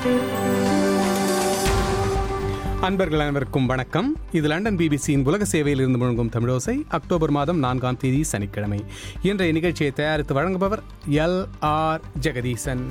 அன்பர்கள் அனைவருக்கும் வணக்கம் இது லண்டன் பிபிசியின் உலக சேவையில் இருந்து முழங்கும் தமிழோசை அக்டோபர் மாதம் நான்காம் தேதி சனிக்கிழமை இன்றைய நிகழ்ச்சியை தயாரித்து வழங்குபவர் எல் ஆர் ஜெகதீசன்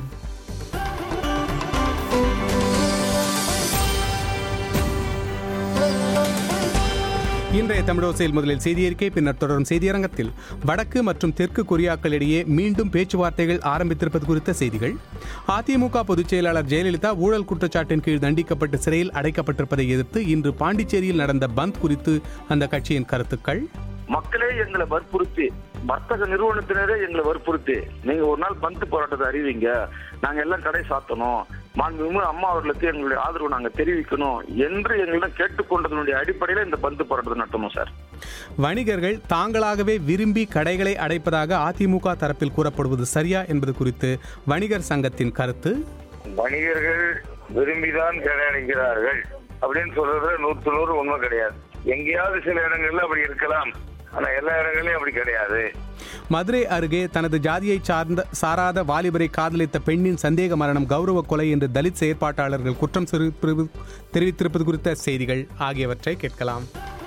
இன்றைய தமிழோசையில் முதலில் செய்தியறிக்கை பின்னர் தொடரும் செய்தியரங்கத்தில் வடக்கு மற்றும் தெற்கு கொரியாக்களிடையே மீண்டும் பேச்சுவார்த்தைகள் ஆரம்பித்திருப்பது குறித்த செய்திகள் அதிமுக பொதுச் செயலாளர் ஜெயலலிதா ஊழல் குற்றச்சாட்டின் கீழ் தண்டிக்கப்பட்டு சிறையில் அடைக்கப்பட்டிருப்பதை எதிர்த்து இன்று பாண்டிச்சேரியில் நடந்த பந்த் குறித்து அந்த கட்சியின் கருத்துக்கள் மக்களே எங்களை வற்புறுத்தி வர்த்தக நிறுவனத்தினரே எங்களை வற்புறுத்தி நீங்க ஒரு நாள் பந்து போராட்டத்தை அறிவிங்க நாங்க எல்லாம் கடை சாத்தணும் மாண்புமிகு அம்மா அவர்களுக்கு எங்களுடைய ஆதரவு நாங்க தெரிவிக்கணும் என்று எங்களிடம் கேட்டுக்கொண்டதனுடைய அடிப்படையில இந்த பந்து போராட்டத்தை நடத்தணும் சார் வணிகர்கள் தாங்களாகவே விரும்பி கடைகளை அடைப்பதாக அதிமுக தரப்பில் கூறப்படுவது சரியா என்பது குறித்து வணிகர் சங்கத்தின் கருத்து வணிகர்கள் விரும்பிதான் கடை அடைக்கிறார்கள் அப்படின்னு சொல்றது நூற்று நூறு உண்மை கிடையாது எங்கேயாவது சில இடங்கள்ல அப்படி இருக்கலாம் ஆனா எல்லா இடங்களையும் அப்படி கிடையாது மதுரை அருகே தனது ஜாதியை சார்ந்த சாராத வாலிபரை காதலித்த பெண்ணின் சந்தேக மரணம் கௌரவ கொலை என்று தலித் செயற்பாட்டாளர்கள் குற்றம் சிறு- தெரிவித்திருப்பது குறித்த செய்திகள் ஆகியவற்றை கேட்கலாம்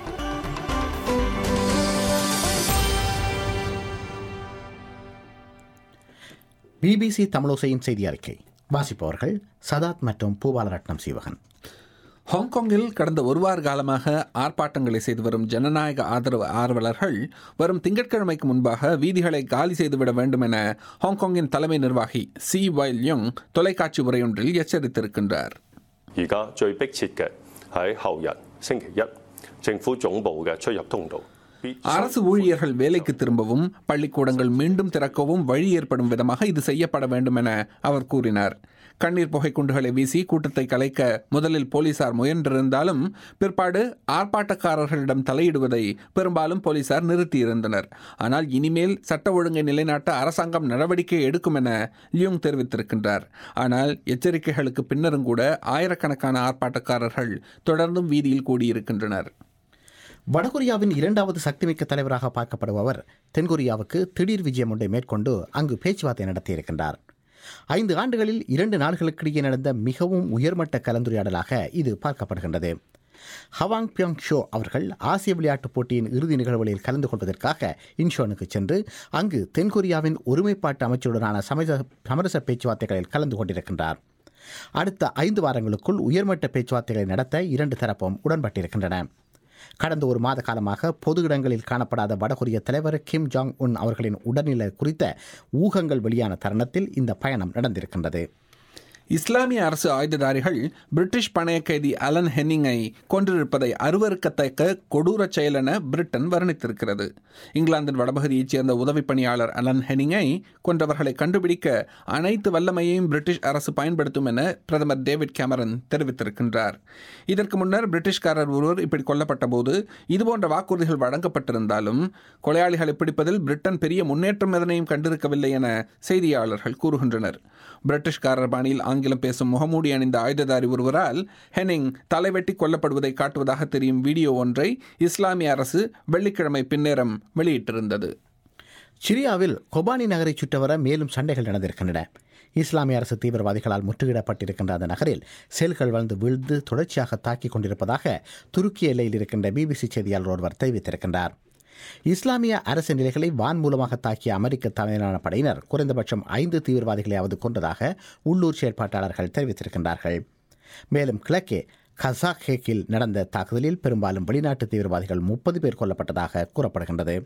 பிபிசி தமிழோசையின் செய்தி அறிக்கை வாசிப்பவர்கள் சதாத் மற்றும் பூபாலரட்னம் சீவகன் ஹாங்காங்கில் கடந்த ஒரு வார காலமாக ஆர்ப்பாட்டங்களை செய்து வரும் ஜனநாயக ஆதரவு ஆர்வலர்கள் வரும் திங்கட்கிழமைக்கு முன்பாக வீதிகளை காலி செய்துவிட வேண்டும் என ஹாங்காங்கின் தலைமை நிர்வாகி சி வைல் யோங் தொலைக்காட்சி உரையொன்றில் எச்சரித்திருக்கின்றார் 而家最迫切嘅喺後日星期一政府總部嘅出入通道。必須 அரசு ஊழியர்கள் வேலைக்கு திரும்பவும் பள்ளிக்கூடங்கள் மீண்டும் திறக்கவும் வழி ஏற்படும் விதமாக இது செய்யப்பட வேண்டும் என அவர் கூறினார் கண்ணீர் புகை குண்டுகளை வீசி கூட்டத்தை கலைக்க முதலில் போலீசார் முயன்றிருந்தாலும் பிற்பாடு ஆர்ப்பாட்டக்காரர்களிடம் தலையிடுவதை பெரும்பாலும் போலீசார் நிறுத்தியிருந்தனர் ஆனால் இனிமேல் சட்ட ஒழுங்கை நிலைநாட்ட அரசாங்கம் நடவடிக்கை எடுக்கும் என லியோங் தெரிவித்திருக்கின்றார் ஆனால் எச்சரிக்கைகளுக்கு பின்னரும் கூட ஆயிரக்கணக்கான ஆர்ப்பாட்டக்காரர்கள் தொடர்ந்தும் வீதியில் கூடியிருக்கின்றனர் வடகொரியாவின் இரண்டாவது சக்திமிக்க தலைவராக பார்க்கப்படுபவர் தென்கொரியாவுக்கு திடீர் விஜயம் ஒன்றை மேற்கொண்டு அங்கு பேச்சுவார்த்தை நடத்தியிருக்கின்றார் ஐந்து ஆண்டுகளில் இரண்டு நாடுகளுக்கிடையே நடந்த மிகவும் உயர்மட்ட கலந்துரையாடலாக இது பார்க்கப்படுகின்றது ஹவாங் பியோங் ஷோ அவர்கள் ஆசிய விளையாட்டுப் போட்டியின் இறுதி நிகழ்வுகளில் கலந்து கொள்வதற்காக இன்ஷோனுக்கு சென்று அங்கு தென்கொரியாவின் ஒருமைப்பாட்டு அமைச்சருடனான சமரச சமரச பேச்சுவார்த்தைகளில் கலந்து கொண்டிருக்கின்றார் அடுத்த ஐந்து வாரங்களுக்குள் உயர்மட்ட பேச்சுவார்த்தைகளை நடத்த இரண்டு தரப்பும் உடன்பட்டிருக்கின்றன கடந்த ஒரு மாத காலமாக பொது இடங்களில் காணப்படாத வடகொரிய தலைவர் கிம் ஜாங் உன் அவர்களின் உடல்நிலை குறித்த ஊகங்கள் வெளியான தருணத்தில் இந்த பயணம் நடந்திருக்கின்றது இஸ்லாமிய அரசு ஆயுததாரிகள் பிரிட்டிஷ் பணைய கைதி அலன் ஹென்னிங்கை கொன்றிருப்பதை அருவருக்கத்தக்க கொடூரச் செயல் என பிரிட்டன் வர்ணித்திருக்கிறது இங்கிலாந்தின் வடபகுதியைச் சேர்ந்த உதவி பணியாளர் அலன் ஹென்னிங்கை கொன்றவர்களை கண்டுபிடிக்க அனைத்து வல்லமையையும் பிரிட்டிஷ் அரசு பயன்படுத்தும் என பிரதமர் டேவிட் கேமரன் தெரிவித்திருக்கின்றார் இதற்கு முன்னர் பிரிட்டிஷ்காரர் ஒருவர் இப்படி கொல்லப்பட்ட போது இதுபோன்ற வாக்குறுதிகள் வழங்கப்பட்டிருந்தாலும் கொலையாளிகளை பிடிப்பதில் பிரிட்டன் பெரிய முன்னேற்றம் எதனையும் கண்டிருக்கவில்லை என செய்தியாளர்கள் கூறுகின்றனர் பிரிட்டிஷ்காரர் பாணியில் ஆங்கிலம் பேசும் முகமூடி அணிந்த ஆயுததாரி ஒருவரால் ஹெனிங் தலைவெட்டி கொல்லப்படுவதை காட்டுவதாக தெரியும் வீடியோ ஒன்றை இஸ்லாமிய அரசு வெள்ளிக்கிழமை பின்னேரம் வெளியிட்டிருந்தது சிரியாவில் கொபானி நகரை சுற்றவர மேலும் சண்டைகள் நடந்திருக்கின்றன இஸ்லாமிய அரசு தீவிரவாதிகளால் முற்றுகையிடப்பட்டிருக்கின்ற அந்த நகரில் செல்கள் வளர்ந்து வீழ்ந்து தொடர்ச்சியாக தாக்கிக் கொண்டிருப்பதாக துருக்கி எல்லையில் இருக்கின்ற பிபிசி செய்தியாளர் ஒருவர் தெரிவித்திருக்கின்றார் இஸ்லாமிய அரசு நிலைகளை வான் மூலமாக தாக்கிய அமெரிக்க தலைமையிலான படையினர் குறைந்தபட்சம் ஐந்து தீவிரவாதிகளையாவது கொண்டதாக உள்ளூர் செயற்பாட்டாளர்கள் தெரிவித்திருக்கின்றார்கள் மேலும் கிழக்கே கசாக்ஹேக்கில் நடந்த தாக்குதலில் பெரும்பாலும் வெளிநாட்டு தீவிரவாதிகள் முப்பது பேர் கொல்லப்பட்டதாக கூறப்படுகின்றது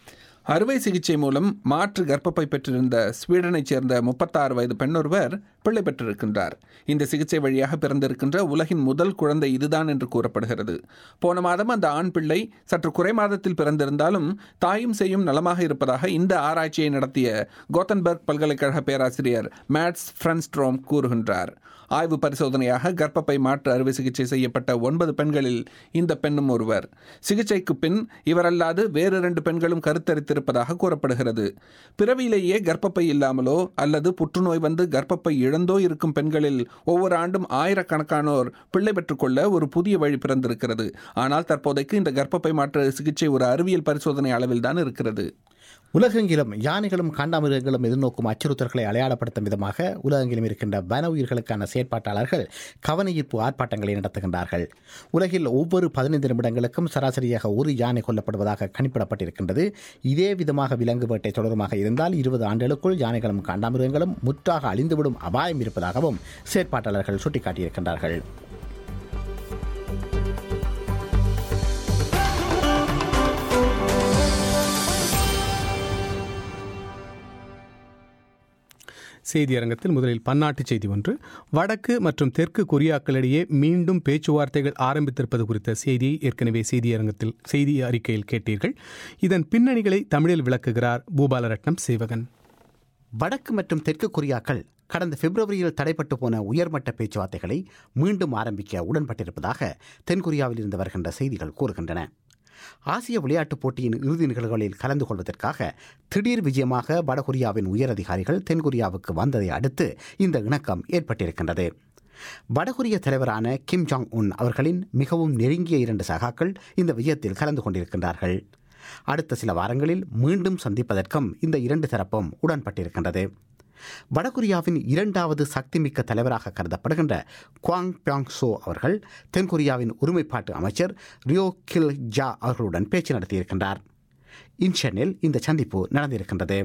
அறுவை சிகிச்சை மூலம் மாற்று கர்ப்பப்பை பெற்றிருந்த ஸ்வீடனைச் சேர்ந்த முப்பத்தாறு வயது பெண்ணொருவர் பிள்ளை பெற்றிருக்கின்றார் இந்த சிகிச்சை வழியாக பிறந்திருக்கின்ற உலகின் முதல் குழந்தை இதுதான் என்று கூறப்படுகிறது போன மாதம் அந்த ஆண் பிள்ளை சற்று குறை மாதத்தில் பிறந்திருந்தாலும் தாயும் செய்யும் நலமாக இருப்பதாக இந்த ஆராய்ச்சியை நடத்திய கோத்தன்பர்க் பல்கலைக்கழக பேராசிரியர் மேட்ஸ் ஃப்ரன்ஸ்ட்ரோம் கூறுகின்றார் ஆய்வு பரிசோதனையாக கர்ப்பப்பை மாற்று அறுவை சிகிச்சை செய்யப்பட்ட ஒன்பது பெண்களில் இந்த பெண்ணும் ஒருவர் சிகிச்சைக்கு பின் இவரல்லாது வேறு இரண்டு பெண்களும் கருத்தரித்திருப்பதாக கூறப்படுகிறது பிறவியிலேயே கர்ப்பப்பை இல்லாமலோ அல்லது புற்றுநோய் வந்து கர்ப்பப்பை இழந்தோ இருக்கும் பெண்களில் ஒவ்வொரு ஆண்டும் ஆயிரக்கணக்கானோர் பிள்ளை பெற்றுக்கொள்ள ஒரு புதிய வழி பிறந்திருக்கிறது ஆனால் தற்போதைக்கு இந்த கர்ப்பப்பை மாற்று சிகிச்சை ஒரு அறிவியல் பரிசோதனை அளவில் தான் இருக்கிறது உலகெங்கிலும் யானைகளும் காண்டாமிருகங்களும் எதிர்நோக்கும் அச்சுறுத்தல்களை அடையாளப்படுத்தும் விதமாக உலகெங்கிலும் இருக்கின்ற வன உயிர்களுக்கான செயற்பாட்டாளர்கள் கவனஈர்ப்பு ஆர்ப்பாட்டங்களை நடத்துகின்றார்கள் உலகில் ஒவ்வொரு பதினைந்து நிமிடங்களுக்கும் சராசரியாக ஒரு யானை கொல்லப்படுவதாக கணிப்பிடப்பட்டிருக்கின்றது இதே விதமாக விலங்கு வேட்டை தொடருமாக இருந்தால் இருபது ஆண்டுகளுக்குள் யானைகளும் காண்டாமிருகங்களும் முற்றாக அழிந்துவிடும் அபாயம் இருப்பதாகவும் செயற்பாட்டாளர்கள் சுட்டிக்காட்டியிருக்கின்றார்கள் செய்தியரங்கத்தில் முதலில் பன்னாட்டு செய்தி ஒன்று வடக்கு மற்றும் தெற்கு கொரியாக்களிடையே மீண்டும் பேச்சுவார்த்தைகள் ஆரம்பித்திருப்பது குறித்த செய்தியை ஏற்கனவே செய்தியரங்கத்தில் செய்தி அறிக்கையில் கேட்டீர்கள் இதன் பின்னணிகளை தமிழில் விளக்குகிறார் பூபாலரட்னம் சேவகன் வடக்கு மற்றும் தெற்கு கொரியாக்கள் கடந்த பிப்ரவரியில் தடைப்பட்டு போன உயர்மட்ட பேச்சுவார்த்தைகளை மீண்டும் ஆரம்பிக்க உடன்பட்டிருப்பதாக தென்கொரியாவில் இருந்து வருகின்ற செய்திகள் கூறுகின்றன ஆசிய விளையாட்டுப் போட்டியின் இறுதி நிகழ்வுகளில் கலந்து கொள்வதற்காக திடீர் விஜயமாக வடகொரியாவின் உயரதிகாரிகள் தென்கொரியாவுக்கு வந்ததை அடுத்து இந்த இணக்கம் ஏற்பட்டிருக்கின்றது வடகொரிய தலைவரான கிம் ஜாங் உன் அவர்களின் மிகவும் நெருங்கிய இரண்டு சகாக்கள் இந்த விஜயத்தில் கலந்து கொண்டிருக்கின்றார்கள் அடுத்த சில வாரங்களில் மீண்டும் சந்திப்பதற்கும் இந்த இரண்டு தரப்பும் உடன்பட்டிருக்கின்றது வடகொரியாவின் இரண்டாவது சக்திமிக்க தலைவராக கருதப்படுகின்ற குவாங் பியாங் சோ அவர்கள் தென்கொரியாவின் ஒருமைப்பாட்டு அமைச்சர் ரியோ கில் ஜா அவர்களுடன் பேச்சு நடத்தியிருக்கின்றார் இன்ஷனில் இந்த சந்திப்பு நடந்திருக்கின்றது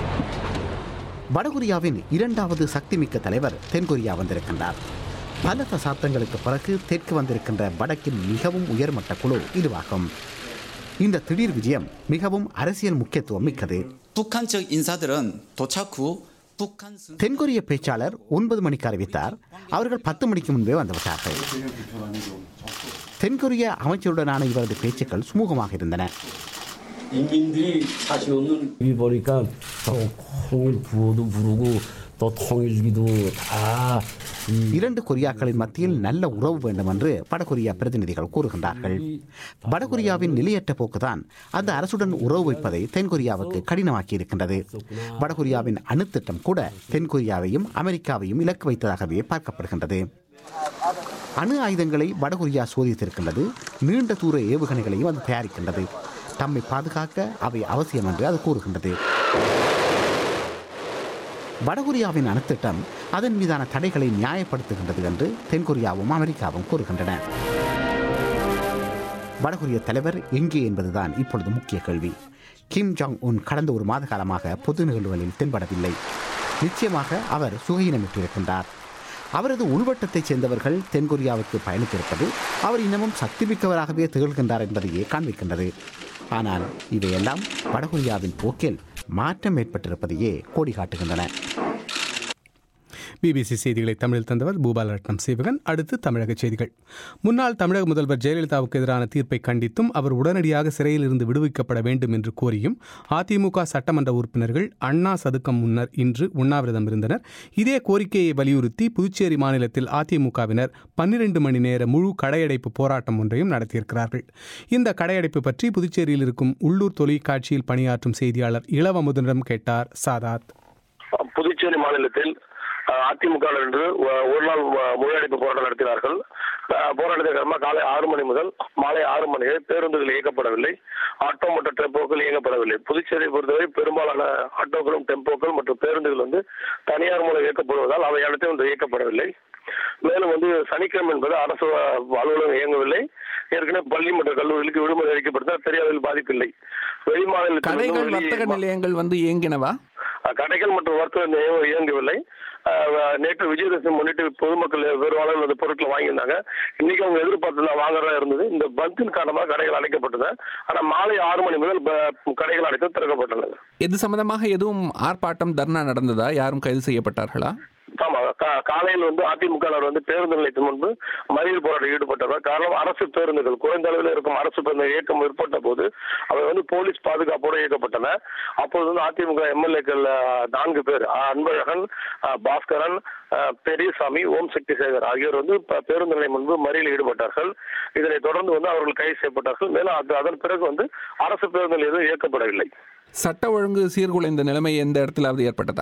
வடகொரியாவின் இரண்டாவது சக்திமிக்க தலைவர் தென்கொரியா வந்திருக்கின்றார் பல தசாப்தங்களுக்கு பிறகு தெற்கு வந்திருக்கின்ற வடக்கின் மிகவும் உயர்மட்ட குழு இதுவாகும் இந்த திடீர் விஜயம் மிகவும் அரசியல் முக்கியத்துவம் மிக்கது 북한 측 인사들은 도착 후 북한 승 தென்கொரிய பேச்சாளர் ஒன்பது மணிக்கு அறிவித்தார் அவர்கள் பத்து மணிக்கு முன்பே வந்துவிட்டார்கள் தென்கொரிய அமைச்சருடனான இவரது பேச்சுக்கள் சுமூகமாக இருந்தன 인민들이 사실 없는 이 보니까 또 통일 구호도 부르고 또 통일기도 다 이, இரண்டு கொரியாக்களின் மத்தியில் நல்ல உறவு வேண்டும் என்று வடகொரியா பிரதிநிதிகள் கூறுகின்றார்கள் வடகொரியாவின் நிலையற்ற போக்குதான் அந்த அரசுடன் உறவு வைப்பதை தென்கொரியாவுக்கு கடினமாக்கி இருக்கின்றது வடகொரியாவின் அணுத்திட்டம் கூட தென்கொரியாவையும் அமெரிக்காவையும் இலக்கு வைத்ததாகவே பார்க்கப்படுகின்றது அணு ஆயுதங்களை வடகொரியா சோதித்திருக்கின்றது நீண்ட தூர ஏவுகணைகளையும் அது தயாரிக்கின்றது தம்மை பாதுகாக்க அவை அவசியம் என்று அது கூறுகின்றது வடகொரியாவின் அணுத்திட்டம் அதன் மீதான தடைகளை நியாயப்படுத்துகின்றது என்று தென்கொரியாவும் அமெரிக்காவும் கூறுகின்றன வடகொரிய தலைவர் எங்கே என்பதுதான் இப்பொழுது முக்கிய கேள்வி கிம் ஜாங் உன் கடந்த ஒரு மாத காலமாக பொது நிகழ்வுகளில் தென்படவில்லை நிச்சயமாக அவர் சுகையினமிட்டிருக்கின்றார் அவரது உள்வட்டத்தைச் சேர்ந்தவர்கள் தென்கொரியாவுக்கு பயணித்திருப்பது அவர் இன்னமும் சக்திமிக்கவராகவே திகழ்கின்றார் என்பதையே காண்பிக்கின்றது ஆனால் இவையெல்லாம் வடகொரியாவின் போக்கில் மாற்றம் ஏற்பட்டிருப்பதையே கோடி காட்டுகின்றன பிபிசி செய்திகளை தமிழில் தந்தவர் பூபாலரட்னம் சேவகன் அடுத்து தமிழக செய்திகள் முன்னாள் தமிழக முதல்வர் ஜெயலலிதாவுக்கு எதிரான தீர்ப்பை கண்டித்தும் அவர் உடனடியாக சிறையில் இருந்து விடுவிக்கப்பட வேண்டும் என்று கோரியும் அதிமுக சட்டமன்ற உறுப்பினர்கள் அண்ணா சதுக்கம் முன்னர் இன்று உண்ணாவிரதம் இருந்தனர் இதே கோரிக்கையை வலியுறுத்தி புதுச்சேரி மாநிலத்தில் அதிமுகவினர் பன்னிரண்டு மணி நேர முழு கடையடைப்பு போராட்டம் ஒன்றையும் நடத்தியிருக்கிறார்கள் இந்த கடையடைப்பு பற்றி புதுச்சேரியில் இருக்கும் உள்ளூர் தொலைக்காட்சியில் பணியாற்றும் செய்தியாளர் இளவமுதனிடம் கேட்டார் சாதாத் புதுச்சேரி மாநிலத்தில் அஹ், அதிமுக இன்று ஒ- ஒரு நாள் மு- முழுஅடைப்பு போராட்டம் நடத்தினார்கள் அஹ், போராட்டத்தின் காரணமாக காலை ஆறு மணி முதல் மாலை ஆறு மணி வரை பேருந்துகள் இயக்கப்படவில்லை ஆட்டோ மற்றும் டெம்போக்கள் இயக்கப்படவில்லை புதுச்சேரியை பொறுத்தவரை பெரும்பாலான ஆட்டோக்களும் டெம்போக்கள் மற்றும் பேருந்துகள் வந்து தனியார் மூலம் இயக்கப்படுவதால் அவை அனைத்தும் வந்து இயக்கப்படவில்லை மேலும் வந்து சனிக்கிழமை என்பது அரசு அலுவலகம் இயங்கவில்லை ஏற்கனவே பள்ளி மற்றும் கல்லூரிகளுக்கு விடுமுறை அளிக்கப்பட்டதால் பெரிய அளவில் பாதிப்பில்லை வெளி கடைகள் வர்த்தக மாநிலத்தில் நிலையங்கள் வந்து இயங்கினவா அஹ் கடைகள் மற்றும் வர்த்தக நிலையம் இயங்கவில்லை அஹ் நேற்று விஜயதசமி முன்னிட்டு பொதுமக்கள் பெரும்பாலும் அந்த பொருட்களை வாங்கியிருந்தாங்க இன்னைக்கு அவங்க எதிர்பார்த்ததுல வாங்குறதா இருந்தது இந்த பந்தின் காரணமாக கடைகள் அடைக்கப்பட்டது ஆனா மாலை ஆறு மணி முதல் ப- கடைகள் அனைத்தும் திறக்கப்பட்டுள்ளது இது சம்பந்தமாக எதுவும் ஆர்ப்பாட்டம் தர்ணா நடந்ததா யாரும் கைது செய்யப்பட்டார்களா ஆமா கா- காலையில் வந்து அதிமுக வந்து பேருந்து நிலையத்தின் முன்பு மறியல் போராட்டம் ஈடுபட்டவர் காரணம் அரசு பேருந்துகள் குறைந்த அளவில் இருக்கும் அரசு பேருந்து இயக்கம் ஏற்பட்ட போது அவை வந்து போலீஸ் பாதுகாப்போடு இயக்கப்பட்டன அப்போது வந்து அதிமுக எம்எல்ஏக்கள் நான்கு பேர் அஹ், அன்பழகன் அஹ், பாஸ்கரன் அஹ், பெரியசாமி ஓம் சக்தி சேகர் ஆகியோர் வந்து ப- பேருந்து நிலையம் முன்பு மறியல் ஈடுபட்டார்கள் இதனை தொடர்ந்து வந்து அவர்கள் கைது செய்யப்பட்டார்கள் மேலும் அது அதன் பிறகு வந்து அரசு பேருந்துகள் எதுவும் இயக்கப்படவில்லை சட்ட ஒழுங்கு சீர்குலைந்த நிலைமை எந்த இடத்திலாவது ஏற்பட்டதா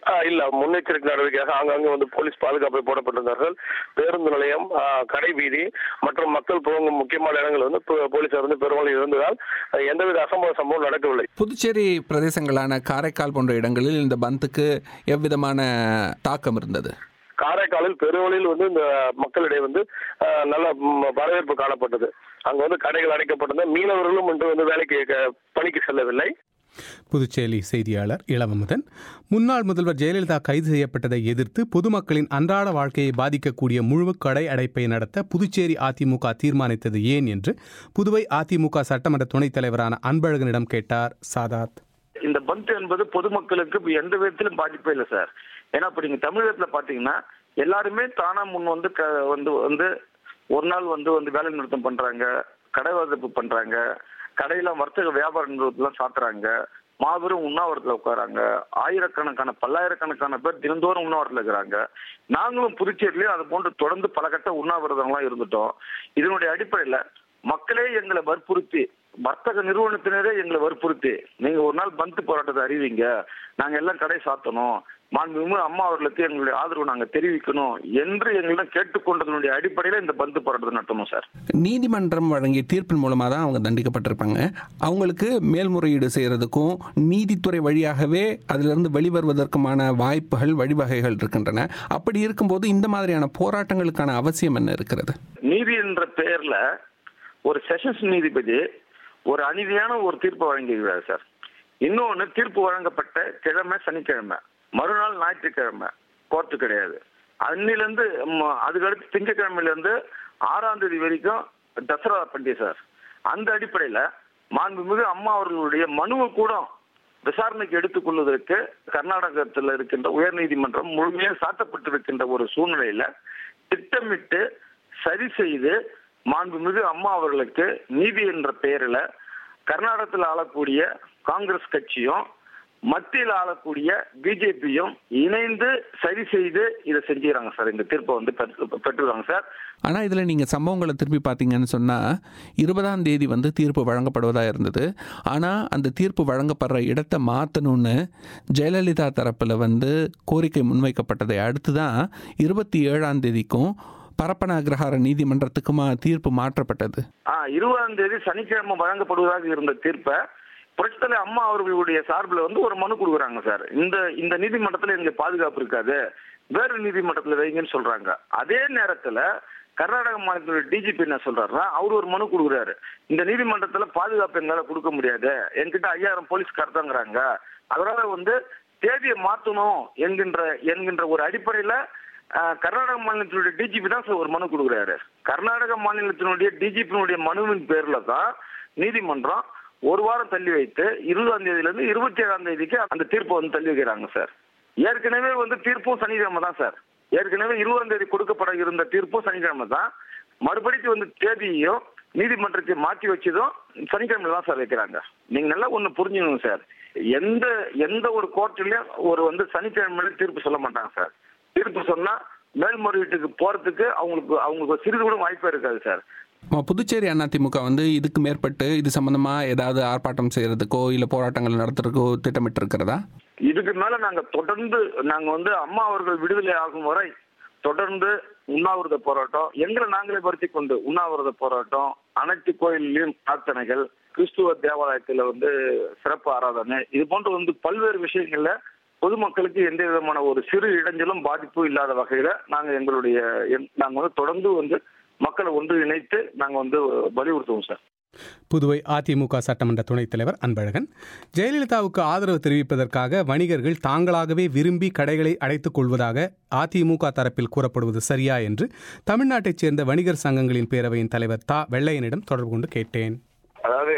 ஆ, இல்ல முன்னெச்சரிக்கை நடவடிக்கையாக ஆங்காங்கே வந்து போலீஸ் பாதுகாப்பை போடப்பட்டிருந்தார்கள் பேருந்து நிலையம் ஆ, கடை வீதி மற்றும் மக்கள் புழங்கும் முக்கியமான இடங்கள் வந்து போ- போலீசார் வந்து பெரும்பாலும் இருந்ததால் அ, எந்தவித அசம்பவ சம்பவம் நடக்கவில்லை புதுச்சேரி பிரதேசங்களான காரைக்கால் போன்ற இடங்களில் இந்த பந்துக்கு எவ்விதமான தாக்கம் இருந்தது காரைக்காலில் பெருவழியில் வந்து இந்த மக்களிடையே வந்து ஆ, நல்ல ம், வரவேற்பு காணப்பட்டது அங்க வந்து கடைகள் அடைக்கப்பட்டது மீனவர்களும் இன்று வந்து வேலைக்கு க- பணிக்கு செல்லவில்லை புதுச்சேரி செய்தியாளர் இளவமுதன் முன்னாள் முதல்வர் ஜெயலலிதா கைது செய்யப்பட்டதை எதிர்த்து பொதுமக்களின் அன்றாட வாழ்க்கையை பாதிக்கக்கூடிய முழு கடை அடைப்பை நடத்த புதுச்சேரி அதிமுக தீர்மானித்தது ஏன் என்று புதுவை அதிமுக சட்டமன்ற துணைத் தலைவரான அன்பழகனிடம் கேட்டார் சாதாத் இந்த பந்த் என்பது பொதுமக்களுக்கு இப்ப எந்த விதத்திலும் பாதிப்பே இல்லை சார் ஏன்னா இப்ப நீங்க தமிழகத்துல பாத்தீங்கன்னா எல்லாருமே தானா முன் வந்து க- வந்து வந்து ஒரு நாள் வந்து வந்து வேலை நிறுத்தம் பண்றாங்க கடை வகுப்பு பண்றாங்க கடையில வர்த்தக வியாபார நிறுவனத்தெல்லாம் சாத்துறாங்க மாபெரும் உண்ணாவிரத்துல உட்காராங்க ஆயிரக்கணக்கான பல்லாயிரக்கணக்கான பேர் தினந்தோறும் உண்ணாவிரத்துல இருக்கிறாங்க நாங்களும் புதுச்சேரியிலயும் அது போன்று தொடர்ந்து பல கட்ட உண்ணாவிரதங்களாம் இருந்துட்டோம் இதனுடைய அடிப்படையில மக்களே எங்களை வற்புறுத்தி வர்த்தக நிறுவனத்தினரே எங்களை வற்புறுத்தி நீங்க ஒரு நாள் பந்து போராட்டத்தை அறிவிங்க நாங்க எல்லாம் கடை சாத்தணும் மாண்புமிகு அம்மா அவர்களுக்கு எங்களுடைய ஆதரவு நாங்க தெரிவிக்கணும் என்று எங்களிடம் கேட்டுக்கொண்டதனுடைய அடிப்படையில இந்த பந்து போராட்டத்தை நடத்தணும் சார் நீதிமன்றம் வழங்கிய தீர்ப்பின் மூலமாக தான் அவங்க தண்டிக்கப்பட்டிருப்பாங்க அவங்களுக்கு மேல்முறையீடு செய்யறதுக்கும் நீதித்துறை வழியாகவே அதிலிருந்து வெளிவருவதற்குமான வாய்ப்புகள் வழிவகைகள் இருக்கின்றன அப்படி இருக்கும்போது இந்த மாதிரியான போராட்டங்களுக்கான அவசியம் என்ன இருக்கிறது நீதி என்ற பெயர்ல ஒரு செஷன்ஸ் நீதிபதி ஒரு அநீதியான ஒரு தீர்ப்பு வழங்கியிருக்கிறார் சார் இன்னொன்னு தீர்ப்பு வழங்கப்பட்ட கிழமை சனிக்கிழமை மறுநாள் ஞாயிற்றுக்கிழமை கோர்ட்டு கிடையாது அன்னிலிருந்து ம், அதுக்கடுத்து திங்கக்கிழமையில இருந்து ஆறாம் தேதி வரைக்கும் தசரா பண்டிகை சார் அந்த அடிப்படையில மாண்புமிகு அம்மா அவர்களுடைய மனுவை கூட விசாரணைக்கு எடுத்துக்கொள்வதற்கு கர்நாடகத்தில் இருக்கின்ற உயர்நீதிமன்றம் முழுமையாக சாத்தப்பட்டிருக்கின்ற ஒரு சூழ்நிலையில திட்டமிட்டு சரி செய்து மாண்புமிகு அம்மா அவர்களுக்கு நீதி என்ற பெயரில் கர்நாடகத்தில் ஆளக்கூடிய காங்கிரஸ் கட்சியும் மத்தியில் ஆளக்கூடிய பிஜேபியும் இணைந்து சரி செய்து இதை செஞ்சுக்கிறாங்க சார் இந்த தீர்ப்பை வந்து பெற்று- பெற்றுருக்காங்க சார் ஆனால் இதில் நீங்கள் சம்பவங்களை திருப்பி பார்த்தீங்கன்னு சொன்னால் இருபதாம் தேதி வந்து தீர்ப்பு வழங்கப்படுவதாக இருந்தது ஆனால் அந்த தீர்ப்பு வழங்கப்படுற இடத்தை மாற்றணும்னு ஜெயலலிதா தரப்பில் வந்து கோரிக்கை முன்வைக்கப்பட்டதை அடுத்து தான் இருபத்தி ஏழாம் தேதிக்கும் பரப்பன அக்ரஹார நீதிமன்றத்துக்குமா தீர்ப்பு மாற்றப்பட்டது ஆ இருபதாம் தேதி சனிக்கிழமை வழங்கப்படுவதாக இருந்த தீர்ப்பை புரட்சித்தலை அம்மா அவர்களுடைய சார்பில் வந்து ஒரு மனு கொடுக்குறாங்க சார் இந்த இந்த நீதிமன்றத்தில் எங்களுக்கு பாதுகாப்பு இருக்காது வேறு நீதிமன்றத்தில் வைங்கன்னு சொல்றாங்க அதே நேரத்தில் கர்நாடக மாநிலத்துடைய டிஜிபி என்ன சொல்றாருன்னா அவர் ஒரு மனு கொடுக்குறாரு இந்த நீதிமன்றத்துல பாதுகாப்பு எங்களால கொடுக்க முடியாது என்கிட்ட ஐயாயிரம் போலீஸ்கார் தாங்கிறாங்க அதனால வந்து தேதியை மாத்தணும் என்கின்ற என்கின்ற ஒரு அடிப்படையில ஆஹ், கர்நாடக மாநிலத்தினுடைய டிஜிபி தான் சார் ஒரு மனு கொடுக்குறாரு கர்நாடக மாநிலத்தினுடைய டிஜிபியினுடைய மனுவின் பேர்ல தான் நீதிமன்றம் ஒரு வாரம் தள்ளி வைத்து இருபதாம் தேதியில இருந்து இருபத்தி ஏழாம் தேதிக்கு அந்த தீர்ப்பை வந்து தள்ளி வைக்கிறாங்க சார் ஏற்கனவே வந்து தீர்ப்பும் சனிக்கிழமை தான் சார் ஏற்கனவே இருபதாம் தேதி கொடுக்கப்பட இருந்த தீர்ப்பும் சனிக்கிழமை தான் மறுபடிக்கு வந்து தேதியையும் நீதிமன்றத்தை மாற்றி வச்சதும் சனிக்கிழமை தான் சார் வைக்கிறாங்க நீங்க நல்லா ஒண்ணு புரிஞ்சுக்கணும் சார் எந்த எந்த ஒரு கோர்ட்லயும் ஒரு வந்து சனிக்கிழமையில தீர்ப்பு சொல்ல மாட்டாங்க சார் தீர்ப்பு சொன்னா மேல்முறையீட்டுக்கு போறதுக்கு அவங்களுக்கு அவங்களுக்கு சிறிது கூட வாய்ப்பே இருக்காது சார் ம- புதுச்சேரி அதிமுக வந்து இதுக்கு மேற்பட்டு இது சம்பந்தமாக ஏதாவது ஆர்ப்பாட்டம் செய்கிறதுக்கோ இல்லை போராட்டங்கள் நடத்துறதுக்கோ திட்டமிட்டு இருக்கிறதா இதுக்கு மேல நாங்க தொடர்ந்து நாங்க வந்து அம்மா அவர்கள் விடுதலை ஆகும் வரை தொடர்ந்து உண்ணாவிரத போராட்டம் எங்களை நாங்களே பருத்தி கொண்டு உண்ணாவிரத போராட்டம் அனைத்து கோயிலையும் பிரார்த்தனைகள் கிறிஸ்துவ தேவாலயத்துல வந்து சிறப்பு ஆராதனை இது போன்ற வந்து பல்வேறு விஷயங்கள்ல பொதுமக்களுக்கு எந்த விதமான ஒரு சிறு இடைஞ்சலும் பாதிப்பும் இல்லாத வகையில நாங்க எங்களுடைய என்- நாங்க வந்து தொடர்ந்து வந்து மக்களை ஒன்று இணைத்து நாங்க வந்து வலியுறுத்துவோம் சார் புதுவை அதிமுக சட்டமன்ற துணைத் தலைவர் அன்பழகன் ஜெயலலிதாவுக்கு ஆதரவு தெரிவிப்பதற்காக வணிகர்கள் தாங்களாகவே விரும்பி கடைகளை அடைத்துக் கொள்வதாக அதிமுக தரப்பில் கூறப்படுவது சரியா என்று தமிழ்நாட்டைச் சேர்ந்த வணிகர் சங்கங்களின் பேரவையின் தலைவர் தா வெள்ளையனிடம் தொடர்பு கொண்டு கேட்டேன் அதாவது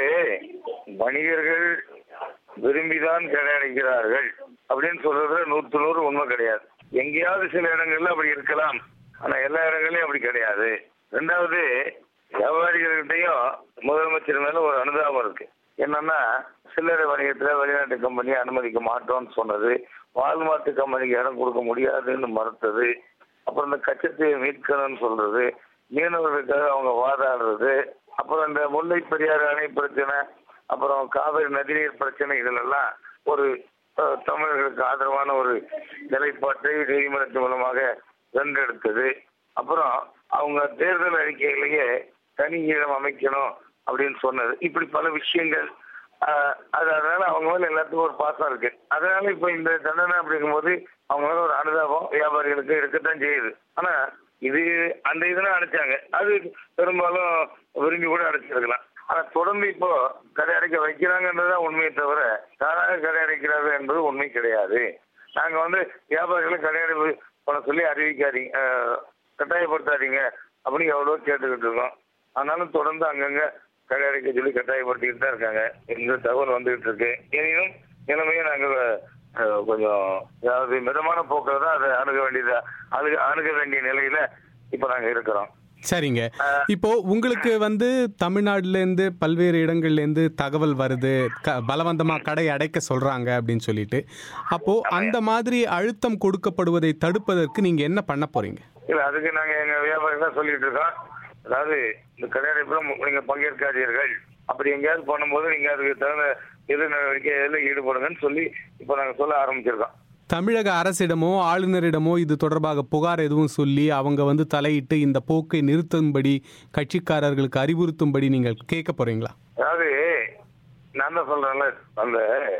வணிகர்கள் விரும்பிதான் கடை அடைக்கிறார்கள் அப்படின்னு சொல்றது நூற்று நூறு உண்மை கிடையாது எங்கேயாவது சில இடங்கள்ல அப்படி இருக்கலாம் ஆனா எல்லா இடங்கள்லயும் அப்படி கிடையாது ரெண்டாவது வியாபாரிகள்கிட்டையும் முதலமைச்சர் மேல ஒரு அனுதாபம் இருக்கு என்னன்னா சில்லறை வணிகத்துல வெளிநாட்டு கம்பெனி அனுமதிக்க மாட்டோம்னு சொன்னது வால்மார்ட் கம்பெனிக்கு இடம் கொடுக்க முடியாதுன்னு மறுத்தது அப்புறம் இந்த கச்சத்தையை மீட்கணும்னு சொல்றது மீனவர்களுக்காக அவங்க வாதாடுறது அப்புறம் இந்த முல்லை பெரியாறு அணை பிரச்சனை அப்புறம் காவிரி நதிநீர் பிரச்சனை இதுலெல்லாம் ஒரு அஹ், தமிழர்களுக்கு ஆதரவான ஒரு நிலைப்பாட்டை நீதிமன்றத்தின் மூலமாக வென்றெடுத்தது அப்புறம் அவங்க தேர்தல் அறிக்கையிலேயே தனி ஈழம் அமைக்கணும் அப்படின்னு சொன்னது இப்படி பல விஷயங்கள் ஆஹ், அது அதனால அவங்க மேல எல்லாத்துக்கும் ஒரு பாசம் இருக்கு அதனால இப்ப இந்த தண்டனை அப்படிங்கும்போது அவங்க மேல ஒரு அனுதாபம் வியாபாரிகளுக்கு இருக்கத்தான் செய்யுது ஆனா இது அந்த இதுல அடைச்சாங்க அது பெரும்பாலும் விரும்பி கூட அடைச்சிருக்கலாம் ஆனா தொடர்ந்து இப்போ கடை அடைக்க வைக்கிறாங்கன்றதுதான் உண்மையை தவிர தானாக கடை அடைக்கிறார்கள் என்பது உண்மை கிடையாது நாங்க வந்து வியாபாரிகளை கடை அடைப்பு பண்ண சொல்லி அறிவிக்காதீங்க ஆஹ், கட்டாயப்படுத்தாதீங்க அப்படின்னு எவ்வளவோ கேட்டுக்கிட்டு இருக்கோம் ஆனாலும் தொடர்ந்து அங்கங்க கடை அடைக்க சொல்லி கட்டாயப்படுத்திக்கிட்டு தான் இருக்காங்க இந்த தகவல் வந்துகிட்டு இருக்கு எனினும் நிலைமையை நாங்க அஹ், கொஞ்சம் அதாவது மிதமான போக்கில் தான் அதை அணுக வேண்டியதா அணுக அணுக வேண்டிய நிலையில இப்ப நாங்க இருக்கிறோம் சரிங்க இப்போ உங்களுக்கு வந்து தமிழ்நாட்டுல இருந்து பல்வேறு இடங்கள்ல இருந்து தகவல் வருது க- பலவந்தமா கடை அடைக்க சொல்றாங்க அப்படின்னு சொல்லிட்டு அப்போ அந்த மாதிரி அழுத்தம் கொடுக்கப்படுவதை தடுப்பதற்கு நீங்க என்ன பண்ண போறீங்க இல்ல அதுக்கு நாங்க எங்க வியாபாரி தான் சொல்லிட்டு இருக்கோம் அதாவது இந்த கல்யாணத்துல நீங்க பங்கேற்காதீர்கள் அப்படி எங்கேயாவது பண்ணும்போது நீங்க அதுக்கு தகுந்த எதிர் நடவடிக்கையில ஈடுபடுங்கன்னு சொல்லி இப்ப நாங்க சொல்ல ஆரம்பிச்சிருக்கோம் தமிழக அரசிடமோ ஆளுநரிடமோ இது தொடர்பாக புகார் எதுவும் சொல்லி அவங்க வந்து தலையிட்டு இந்த போக்கை நிறுத்தும்படி கட்சிக்காரர்களுக்கு அறிவுறுத்தும்படி நீங்கள் கேட்க போறீங்களா அதாவது நான் தான் சொல்றேன்ல அந்த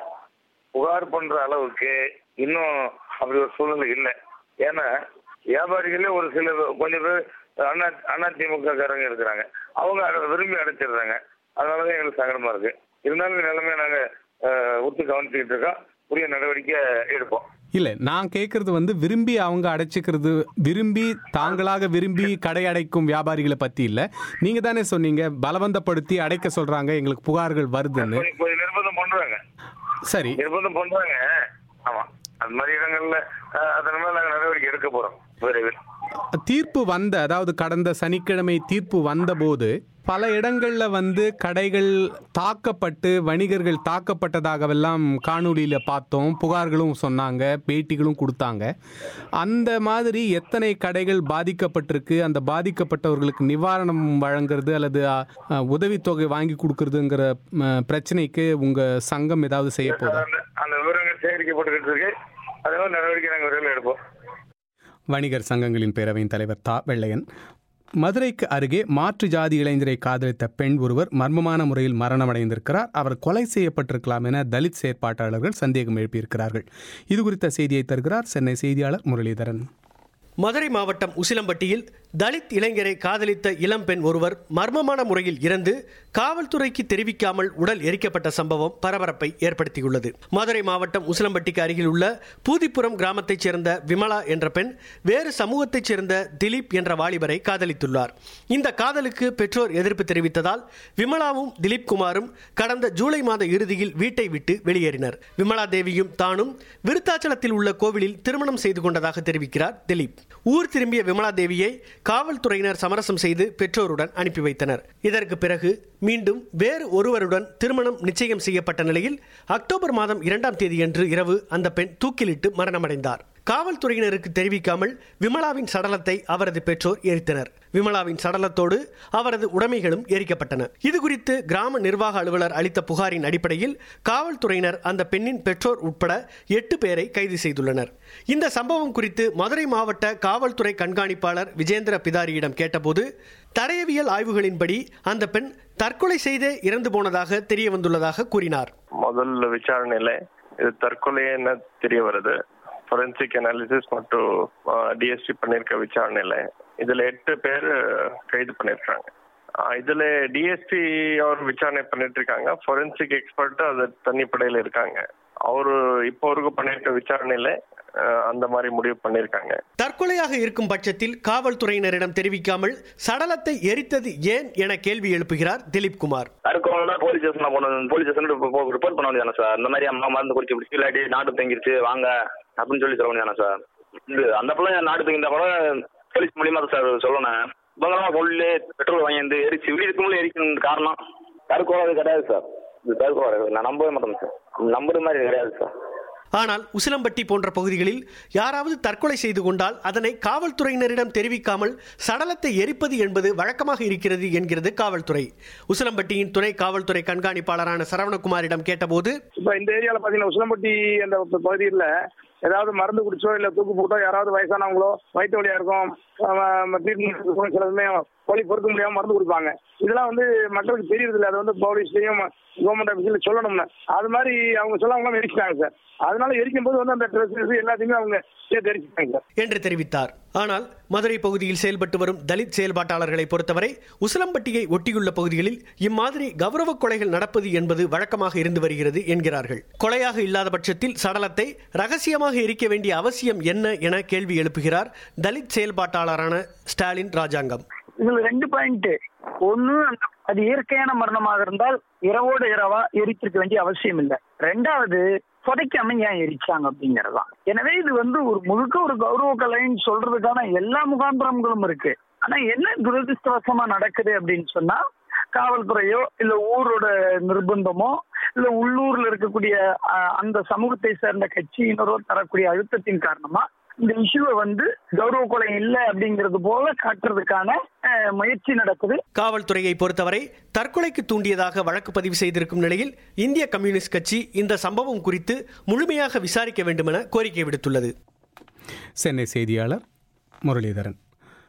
புகார் பண்ற அளவுக்கு இன்னும் அப்படி ஒரு சூழ்நிலை இல்லை ஏன்னா வியாபாரிகளே ஒரு சில பேர், கொஞ்சம் பேர் அண்ணா அண்ணா திமுக காரங்க இருக்கிறாங்க அவங்க அதை விரும்பி அடைச்சிடுறாங்க அதனாலதான் எங்களுக்கு சங்கடமா இருக்கு இருந்தாலும் இந்த நிலைமையை நாங்க அஹ், உத்து கவனிச்சுக்கிட்டு இருக்கோம் உரிய நடவடிக்கை எடுப்போம் இல்ல நான் கேட்கறது வந்து விரும்பி அவங்க அடைச்சிக்கிறது விரும்பி தாங்களாக விரும்பி கடை அடைக்கும் வியாபாரிகளை பத்தி இல்ல நீங்க தானே சொன்னீங்க பலவந்தப்படுத்தி அடைக்க சொல்றாங்க எங்களுக்கு புகார்கள் வருதுன்னு கொஞ்சம் கொஞ்சம் நிர்பந்தம் பண்றாங்க சரி நிர்பந்தம் பண்றாங்க ஆமா அந்த மாதிரி இடங்கள்ல அஹ், அதன் மேல நாங்க நடவடிக்கை எடுக்க போறோம் விரைவில் தீர்ப்பு வந்த அதாவது கடந்த சனிக்கிழமை தீர்ப்பு வந்தபோது பல இடங்கள்ல வந்து கடைகள் தாக்கப்பட்டு வணிகர்கள் தாக்கப்பட்டதாகவெல்லாம் காணொளியில பார்த்தோம் புகார்களும் சொன்னாங்க பேட்டிகளும் கொடுத்தாங்க அந்த மாதிரி எத்தனை கடைகள் பாதிக்கப்பட்டிருக்கு அந்த பாதிக்கப்பட்டவர்களுக்கு நிவாரணம் வழங்குறது அல்லது அ, அ, உதவித்தொகை வாங்கி கொடுக்கறதுங்கிற ம, பிரச்சனைக்கு உங்க சங்கம் ஏதாவது செய்ய போதா அந்த அந்த விவரங்கள் சேகரிக்கப்பட்டுக்கிட்டு இருக்கு அதே மாதிரி நடவடிக்கை நாங்க விரைவில் எடுப்போம் வணிகர் சங்கங்களின் பேரவையின் தலைவர் தா வெள்ளையன் மதுரைக்கு அருகே மாற்று ஜாதி இளைஞரை காதலித்த பெண் ஒருவர் மர்மமான முறையில் மரணமடைந்திருக்கிறார் அவர் கொலை செய்யப்பட்டிருக்கலாம் என தலித் செயற்பாட்டாளர்கள் சந்தேகம் எழுப்பியிருக்கிறார்கள் இது குறித்த செய்தியை தருகிறார் சென்னை செய்தியாளர் முரளிதரன் மதுரை மாவட்டம் உசிலம்பட்டியில் தலித் இளைஞரை காதலித்த இளம்பெண் ஒருவர் மர்மமான முறையில் இறந்து காவல்துறைக்கு தெரிவிக்காமல் உடல் எரிக்கப்பட்ட சம்பவம் பரபரப்பை ஏற்படுத்தியுள்ளது மதுரை மாவட்டம் உசிலம்பட்டிக்கு அருகில் உள்ள பூதிப்புரம் கிராமத்தைச் சேர்ந்த விமலா என்ற பெண் வேறு சமூகத்தைச் சேர்ந்த திலீப் என்ற வாலிபரை காதலித்துள்ளார் இந்த காதலுக்கு பெற்றோர் எதிர்ப்பு தெரிவித்ததால் விமலாவும் திலீப் குமாரும் கடந்த ஜூலை மாத இறுதியில் வீட்டை விட்டு வெளியேறினர் விமலா தேவியும் தானும் விருத்தாச்சலத்தில் உள்ள கோவிலில் திருமணம் செய்து கொண்டதாக தெரிவிக்கிறார் திலீப் ஊர் திரும்பிய விமலா தேவியை காவல்துறையினர் சமரசம் செய்து பெற்றோருடன் அனுப்பி வைத்தனர் இதற்கு பிறகு மீண்டும் வேறு ஒருவருடன் திருமணம் நிச்சயம் செய்யப்பட்ட நிலையில் அக்டோபர் மாதம் இரண்டாம் தேதியன்று இரவு அந்த பெண் தூக்கிலிட்டு மரணமடைந்தார் காவல்துறையினருக்கு தெரிவிக்காமல் விமலாவின் சடலத்தை அவரது பெற்றோர் எரித்தனர் விமலாவின் சடலத்தோடு அவரது உடைமைகளும் எரிக்கப்பட்டன இது குறித்து கிராம நிர்வாக அலுவலர் அளித்த புகாரின் அடிப்படையில் காவல்துறையினர் அந்த பெண்ணின் பெற்றோர் உட்பட எட்டு பேரை கைது செய்துள்ளனர் இந்த சம்பவம் குறித்து மதுரை மாவட்ட காவல்துறை கண்காணிப்பாளர் விஜேந்திர பிதாரியிடம் கேட்டபோது தடயவியல் ஆய்வுகளின்படி அந்த பெண் தற்கொலை செய்தே இறந்து போனதாக தெரிய வந்துள்ளதாக கூறினார் முதல் விசாரணையில இது தற்கொலை என்ன தெரிய வருது ஃபொரென்சிக் அனாலிசிஸ் மற்றும் டிஎஸ்டி பண்ணிருக்க விசாரணையில இதுல எட்டு பேர் கைது பண்ணிருக்காங்க ஆஹ் இதுல டிஎஸ்பி அவர் விசாரணை பண்ணிட்டு இருக்காங்க ஃபொரென்சிக் எக்ஸ்பர்ட் அது தனிப்படையில இருக்காங்க அவரு இப்போ வரைக்கும் பண்ணிருக்க விசாரணையில ஆஹ் அந்த மாதிரி முடிவு பண்ணிருக்காங்க தற்கொலையாக இருக்கும் பட்சத்தில் காவல்துறையினரிடம் தெரிவிக்காமல் சடலத்தை எரித்தது ஏன் என கேள்வி எழுப்புகிறார் திலீப் குமார் அடுக்கவங்க தான் போலீஸ் ஸ்டேஷன் போனோம் போலீஸ் ஸ்டேஷன் ரிப்போர்ட் பண்ண வேண்டியதானே சார் இந்த மாதிரி அம்மா மருந்து குடிச்சு பிடிச்சி இல்லாட்டி நாட்டு தங்கிருச்சு வாங்க அப்படின்னு சொல்லி சொல்ல வேண்டியதானே சார் இது அந்த பிள்ளை நாட்டு தங்கிருந்தா கூட போலீஸ் மூலியமா தான் சார் சொல்லணும் இவங்கெல்லாம் சொல்லி பெட்ரோல் வாங்கி வந்து எரிச்சு வீட்டுக்கு முன்னே எரிக்கணும் காரணம் தற்கொலை கிடையாது சார் இது தற்கொலை நான் நம்பவே மாட்டேன் சார் நம்புற மாதிரி கிடையாது சார் ஆனால் உசிலம்பட்டி போன்ற பகுதிகளில் யாராவது தற்கொலை செய்து கொண்டால் அதனை காவல்துறையினரிடம் தெரிவிக்காமல் சடலத்தை எரிப்பது என்பது வழக்கமாக இருக்கிறது என்கிறது காவல்துறை உசிலம்பட்டியின் துணை காவல்துறை கண்காணிப்பாளரான சரவணகுமாரிடம் கேட்டபோது இப்ப இந்த ஏரியால பாத்தீங்கன்னா உசிலம்பட்டி அந்த பகுதியில் ஏதாவது மருந்து குடிச்சோ இல்ல தூக்கு போட்டோ யாராவது வயசானவங்களோ வயிற்று வலியா இருக்கும் ட்ரீட்மெண்ட் இருக்கும் சிலதுமே வலி பொறுக்க முடியாம மருந்து கொடுப்பாங்க இதெல்லாம் வந்து மக்களுக்கு தெரியறது இல்லை அது வந்து போலீஸ்லயும் கவர்மெண்ட் ஆஃபீஸ்ல சொல்லணும்னு அது மாதிரி அவங்க சொல்லாம எரிச்சிட்டாங்க சார் அதனால எரிக்கும் போது வந்து அந்த ட்ரெஸ் எல்லாத்தையுமே அவங்க சேர்த்து எரிச்சிட்டாங்க சார் என்று தெரிவித்தார் ஆனால் மதுரை பகுதியில் செயல்பட்டு வரும் தலித் செயல்பாட்டாளர்களை பொறுத்தவரை உசிலம்பட்டியை ஒட்டியுள்ள பகுதிகளில் இம்மாதிரி கௌரவ கொலைகள் நடப்பது என்பது வழக்கமாக இருந்து வருகிறது என்கிறார்கள் கொலையாக இல்லாத பட்சத்தில் சடலத்தை ரகசியமாக எரிக்க வேண்டிய அவசியம் என்ன என கேள்வி எழுப்புகிறார் தலித் செயல்பாட்டாளரான ஸ்டாலின் ராஜாங்கம் இதுல ரெண்டு பாயிண்ட் ஒண்ணு அந்த அது இயற்கையான மரணமாக இருந்தால் இரவோடு இரவா எரித்திருக்க வேண்டிய அவசியம் இல்லை ரெண்டாவது புதைக்காம ஏன் எரிச்சாங்க அப்படிங்கறதுதான் எனவே இது வந்து ஒரு முழுக்க ஒரு கௌரவ கலைன்னு சொல்றதுக்கான எல்லா முகாந்திரங்களும் இருக்கு ஆனா என்ன துரதிருஷ்டவசமா நடக்குது அப்படின்னு சொன்னா காவல்துறையோ இல்ல ஊரோட நிர்பந்தமோ இல்ல உள்ளூர்ல இருக்கக்கூடிய அஹ், அந்த சமூகத்தை சேர்ந்த கட்சியினரோ தரக்கூடிய அழுத்தத்தின் காரணமா இந்த இஷ்யூவை வந்து கௌரவ கொலை இல்லை அப்படிங்கிறது போல காட்டுறதுக்கான அஹ், முயற்சி நடக்குது காவல்துறையை பொறுத்தவரை தற்கொலைக்கு தூண்டியதாக வழக்கு பதிவு செய்திருக்கும் நிலையில் இந்திய கம்யூனிஸ்ட் கட்சி இந்த சம்பவம் குறித்து முழுமையாக விசாரிக்க வேண்டுமென கோரிக்கை விடுத்துள்ளது சென்னை செய்தியாளர் முரளிதரன்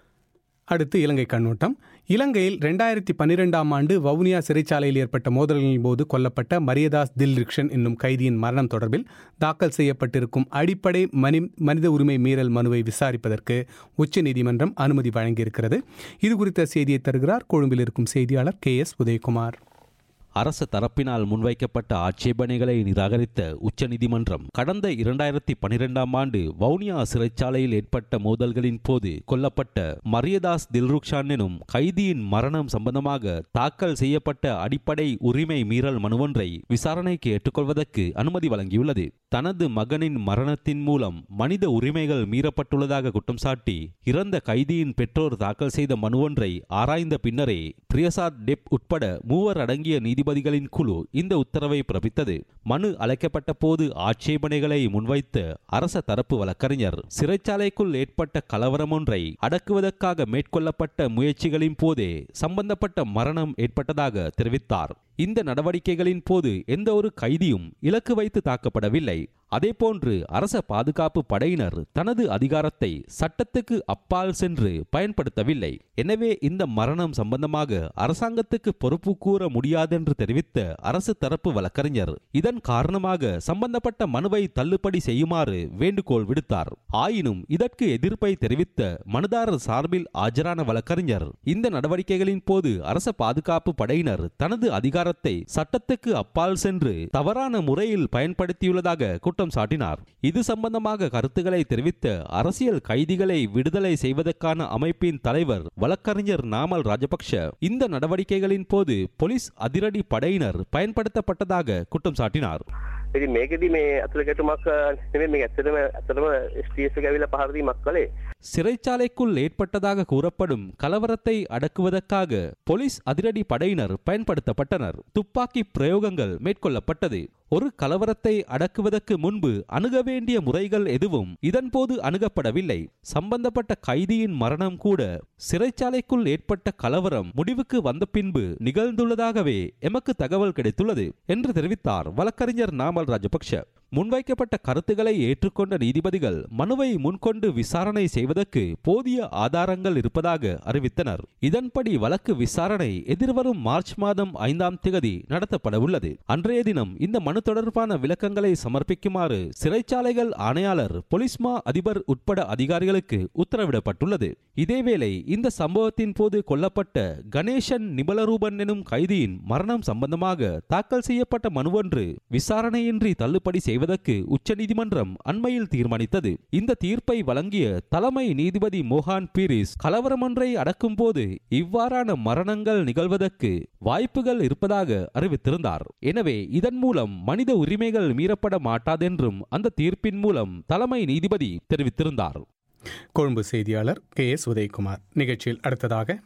அடுத்து இலங்கை கண்ணோட்டம் இலங்கையில் ரெண்டாயிரத்தி பன்னிரெண்டாம் ஆண்டு வவுனியா சிறைச்சாலையில் ஏற்பட்ட மோதல்களின் போது கொல்லப்பட்ட மரியதாஸ் தில்ரிக்ஷன் என்னும் கைதியின் மரணம் தொடர்பில் தாக்கல் செய்யப்பட்டிருக்கும் அடிப்படை மனி மனித உரிமை மீறல் மனுவை விசாரிப்பதற்கு உச்சநீதிமன்றம் அனுமதி வழங்கியிருக்கிறது இது குறித்த செய்தியை தருகிறார் கொழும்பில் இருக்கும் செய்தியாளர் கே எஸ் உதயகுமார் அரசு தரப்பினால் முன்வைக்கப்பட்ட ஆட்சேபனைகளை நிராகரித்த உச்சநீதிமன்றம் கடந்த இரண்டாயிரத்தி பனிரெண்டாம் ஆண்டு வவுனியா சிறைச்சாலையில் ஏற்பட்ட மோதல்களின் போது கொல்லப்பட்ட மரியதாஸ் தில்ருக்ஷான் எனும் கைதியின் மரணம் சம்பந்தமாக தாக்கல் செய்யப்பட்ட அடிப்படை உரிமை மீறல் மனுவொன்றை விசாரணைக்கு ஏற்றுக்கொள்வதற்கு அனுமதி வழங்கியுள்ளது தனது மகனின் மரணத்தின் மூலம் மனித உரிமைகள் மீறப்பட்டுள்ளதாக குற்றம் சாட்டி இறந்த கைதியின் பெற்றோர் தாக்கல் செய்த மனுவொன்றை ஆராய்ந்த பின்னரே பிரியசாத் டெப் உட்பட மூவர் அடங்கிய நீதிபதிகளின் குழு இந்த உத்தரவை பிறப்பித்தது மனு அழைக்கப்பட்ட போது ஆட்சேபனைகளை முன்வைத்த அரச தரப்பு வழக்கறிஞர் சிறைச்சாலைக்குள் ஏற்பட்ட கலவரம் ஒன்றை அடக்குவதற்காக மேற்கொள்ளப்பட்ட முயற்சிகளின் போதே சம்பந்தப்பட்ட மரணம் ஏற்பட்டதாக தெரிவித்தார் இந்த நடவடிக்கைகளின் போது எந்த ஒரு கைதியும் இலக்கு வைத்து தாக்கப்படவில்லை அதேபோன்று அரச பாதுகாப்பு படையினர் தனது அதிகாரத்தை சட்டத்துக்கு அப்பால் சென்று பயன்படுத்தவில்லை எனவே இந்த மரணம் சம்பந்தமாக அரசாங்கத்துக்கு பொறுப்பு கூற முடியாதென்று தெரிவித்த அரசு தரப்பு வழக்கறிஞர் இதன் காரணமாக சம்பந்தப்பட்ட மனுவை தள்ளுபடி செய்யுமாறு வேண்டுகோள் விடுத்தார் ஆயினும் இதற்கு எதிர்ப்பை தெரிவித்த மனுதாரர் சார்பில் ஆஜரான வழக்கறிஞர் இந்த நடவடிக்கைகளின் போது அரச பாதுகாப்பு படையினர் தனது அதிகாரத்தை சட்டத்துக்கு அப்பால் சென்று தவறான முறையில் பயன்படுத்தியுள்ளதாக குற்றம் சாட்டினார் இது சம்பந்தமாக கருத்துக்களை தெரிவித்த அரசியல் கைதிகளை விடுதலை செய்வதற்கான அமைப்பின் தலைவர் வழக்கறிஞர் நாமல் ராஜபக்ஷ இந்த நடவடிக்கைகளின் போது போலீஸ் அதிரடி படையினர் பயன்படுத்தப்பட்டதாக குற்றம் சாட்டினார் ඉතින් මේකෙදි මේ අතුල ගැටුමක් නෙමෙයි මේක ඇත්තටම ඇත්තටම ස්ටීස් එක ඇවිල්ලා පහර දීමක් කළේ. சிறைச்சாலைக்குள் ஏற்பட்டதாக கூறப்படும் கலவரத்தை அடக்குவதற்காக போலீஸ் அதிரடி படையினர் பயன்படுத்தப்பட்டனர் துப்பாக்கி பிரயோகங்கள் மேற்கொள்ளப்பட்டது ஒரு கலவரத்தை அடக்குவதற்கு முன்பு அணுக வேண்டிய முறைகள் எதுவும் இதன்போது அணுகப்படவில்லை சம்பந்தப்பட்ட கைதியின் மரணம் கூட சிறைச்சாலைக்குள் ஏற்பட்ட கலவரம் முடிவுக்கு வந்த பின்பு நிகழ்ந்துள்ளதாகவே எமக்கு தகவல் கிடைத்துள்ளது என்று தெரிவித்தார் வழக்கறிஞர் நாமல் ராஜபக்ஷ முன்வைக்கப்பட்ட கருத்துக்களை ஏற்றுக்கொண்ட நீதிபதிகள் மனுவை முன்கொண்டு விசாரணை செய்வதற்கு போதிய ஆதாரங்கள் இருப்பதாக அறிவித்தனர் இதன்படி வழக்கு விசாரணை எதிர்வரும் மார்ச் மாதம் ஐந்தாம் திகதி நடத்தப்பட உள்ளது அன்றைய தினம் இந்த மனு தொடர்பான விளக்கங்களை சமர்ப்பிக்குமாறு சிறைச்சாலைகள் ஆணையாளர் பொலிஸ்மா அதிபர் உட்பட அதிகாரிகளுக்கு உத்தரவிடப்பட்டுள்ளது இதேவேளை இந்த சம்பவத்தின் போது கொல்லப்பட்ட கணேசன் நிபலரூபன் எனும் கைதியின் மரணம் சம்பந்தமாக தாக்கல் செய்யப்பட்ட மனுவொன்று விசாரணையின்றி தள்ளுபடி செய்வதற்கு உச்சநீதிமன்றம் அண்மையில் தீர்மானித்தது இந்த தீர்ப்பை வழங்கிய தலைமை நீதிபதி மோகான் பீரிஸ் கலவரம் ஒன்றை அடக்கும் போது இவ்வாறான மரணங்கள் நிகழ்வதற்கு வாய்ப்புகள் இருப்பதாக அறிவித்திருந்தார் எனவே இதன் மூலம் மனித உரிமைகள் மீறப்பட மாட்டாதென்றும் அந்த தீர்ப்பின் மூலம் தலைமை நீதிபதி தெரிவித்திருந்தார் கொழும்பு செய்தியாளர் கே எஸ் உதயகுமார் நிகழ்ச்சியில் அடுத்ததாக